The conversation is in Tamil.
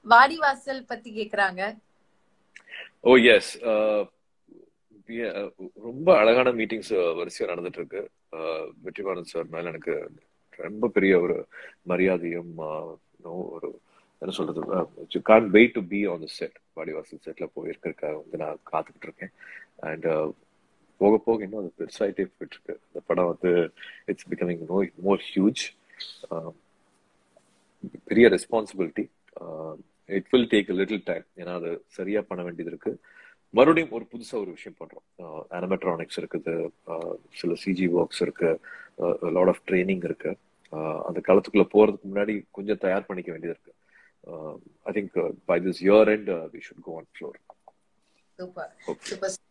வாடிவாசல் பத்தி கேக்குறாங்க ஓ எஸ் ரொம்ப அழகான மீட்டிங்ஸ் வரிசையா நடந்துட்டு இருக்கு Uh, வெற்றிமாறன் சார் மேல எனக்கு ரொம்ப பெரிய ஒரு மரியாதையும் uh, no, ஒரு என்ன சொல்றது can't wait to be on the set Vadivasal செட்ல போயிருக்க வந்து நான் காத்துக்கிட்டு இருக்கேன் அண்ட் போக போக இன்னும் அது பெருசாயிட்டே போயிட்டு இருக்கு இந்த படம் வந்து it's becoming no more huge பெரிய responsibility it will take little time ஏன்னா அது சரியா பண்ண வேண்டியது இருக்கு மறுபடியும் ஒரு புதுசா ஒரு விஷயம் பண்றோம் அனிமெட்ரானிக்ஸ் இருக்குது uh, சில சிஜி ஒர்க்ஸ் இருக்கு லாட் ஆஃப் ட்ரைனிங் இருக்கு uh, அந்த காலத்துக்குள்ள போறதுக்கு முன்னாடி கொஞ்சம் தயார் பண்ணிக்க வேண்டியது இருக்கு I think by this year and we should go on floor super super